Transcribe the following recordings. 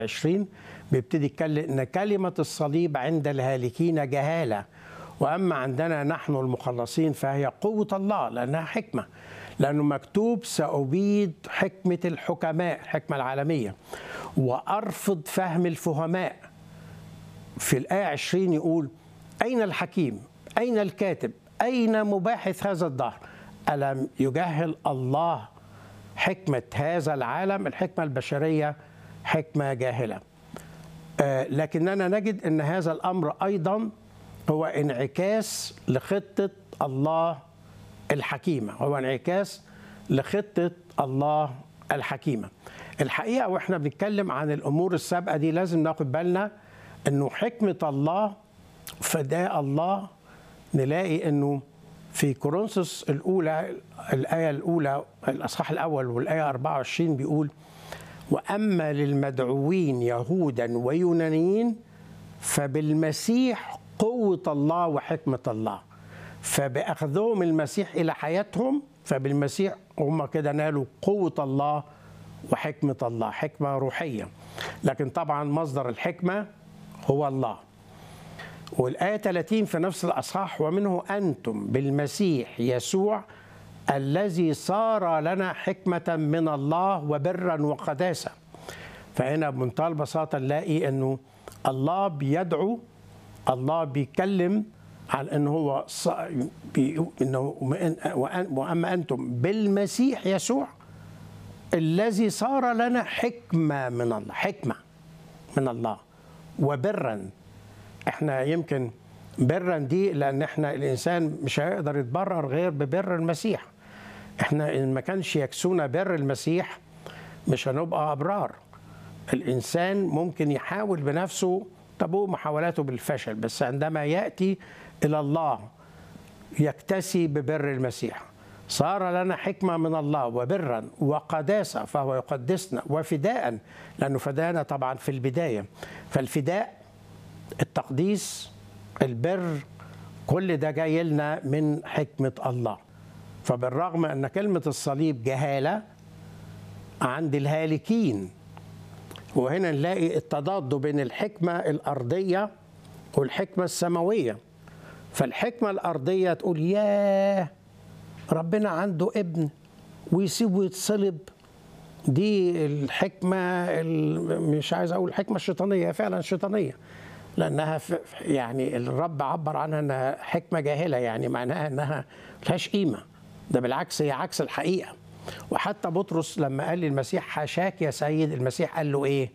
20 بيبتدي يتكلم ان كلمه الصليب عند الهالكين جهاله واما عندنا نحن المخلصين فهي قوه الله لانها حكمه لانه مكتوب سابيد حكمه الحكماء الحكمه العالميه وارفض فهم الفهماء في الايه 20 يقول اين الحكيم اين الكاتب اين مباحث هذا الدهر الم يجهل الله حكمه هذا العالم الحكمه البشريه حكمه جاهله آه لكننا نجد ان هذا الامر ايضا هو انعكاس لخطه الله الحكيمه هو انعكاس لخطه الله الحكيمه الحقيقه واحنا بنتكلم عن الامور السابقه دي لازم ناخد بالنا انه حكمه الله فداء الله نلاقي انه في كورنثوس الاولى الايه الاولى الاصحاح الاول والايه 24 بيقول واما للمدعوين يهودا ويونانيين فبالمسيح قوه الله وحكمه الله فباخذهم المسيح الى حياتهم فبالمسيح هم كده نالوا قوه الله وحكمه الله حكمه روحيه لكن طبعا مصدر الحكمه هو الله والآية 30 في نفس الأصحاح ومنه أنتم بالمسيح يسوع الذي صار لنا حكمة من الله وبرا وقداسة فهنا بمنتهى البساطة نلاقي أنه الله بيدعو الله بيتكلم عن أنه هو ص... بي... إنه وأما أنتم بالمسيح يسوع الذي صار لنا حكمة من الله حكمة من الله وبرا احنا يمكن برا دي لان احنا الانسان مش هيقدر يتبرر غير ببر المسيح احنا ان ما كانش يكسونا بر المسيح مش هنبقى ابرار الانسان ممكن يحاول بنفسه تبوء محاولاته بالفشل بس عندما ياتي الى الله يكتسي ببر المسيح صار لنا حكمة من الله وبرا وقداسة فهو يقدسنا وفداء لأنه فدانا طبعا في البداية فالفداء التقديس البر كل ده جاي لنا من حكمة الله فبالرغم أن كلمة الصليب جهالة عند الهالكين وهنا نلاقي التضاد بين الحكمة الأرضية والحكمة السماوية فالحكمة الأرضية تقول ياه ربنا عنده ابن ويسيبه يتصلب دي الحكمة مش عايز أقول الحكمة الشيطانية فعلا شيطانية لانها يعني الرب عبر عنها انها حكمه جاهله يعني معناها انها ملهاش قيمه ده بالعكس هي عكس الحقيقه وحتى بطرس لما قال للمسيح حاشاك يا سيد المسيح قال له ايه؟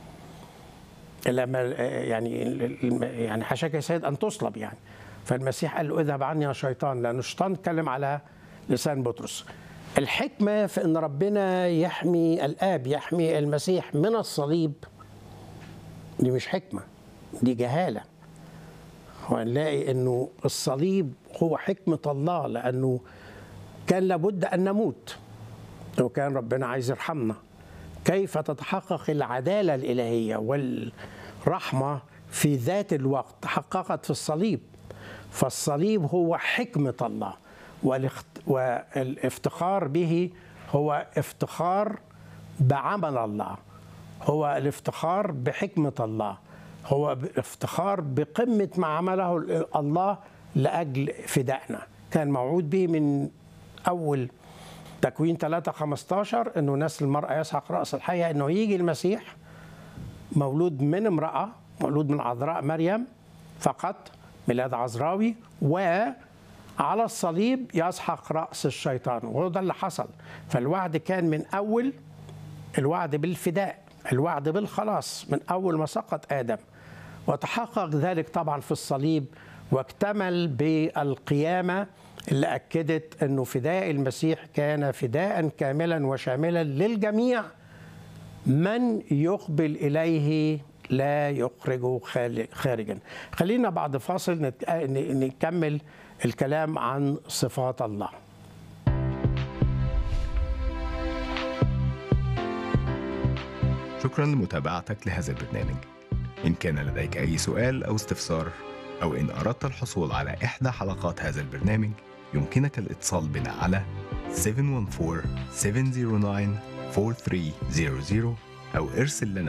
لما يعني يعني حاشاك يا سيد ان تصلب يعني فالمسيح قال له اذهب عني يا شيطان لان الشيطان اتكلم على لسان بطرس الحكمه في ان ربنا يحمي الاب يحمي المسيح من الصليب دي مش حكمه دي جهالة وهنلاقي أنه الصليب هو حكمة الله لأنه كان لابد أن نموت لو كان ربنا عايز يرحمنا كيف تتحقق العدالة الإلهية والرحمة في ذات الوقت تحققت في الصليب فالصليب هو حكمة الله والافتخار به هو افتخار بعمل الله هو الافتخار بحكمة الله هو افتخار بقمة ما عمله الله لأجل فدائنا كان موعود به من أول تكوين 3 15 أنه نسل المرأة يسحق رأس الحية أنه يجي المسيح مولود من امرأة مولود من عذراء مريم فقط ميلاد عذراوي وعلى الصليب يسحق رأس الشيطان وهو ده اللي حصل فالوعد كان من أول الوعد بالفداء الوعد بالخلاص من أول ما سقط آدم وتحقق ذلك طبعا في الصليب واكتمل بالقيامة اللي أكدت أنه فداء المسيح كان فداء كاملا وشاملا للجميع من يقبل إليه لا يخرجه خارجا خلينا بعد فاصل نكمل الكلام عن صفات الله شكرا لمتابعتك لهذا البرنامج إن كان لديك أي سؤال أو استفسار أو إن أردت الحصول على إحدى حلقات هذا البرنامج يمكنك الاتصال بنا على 714-709-4300 أو ارسل لنا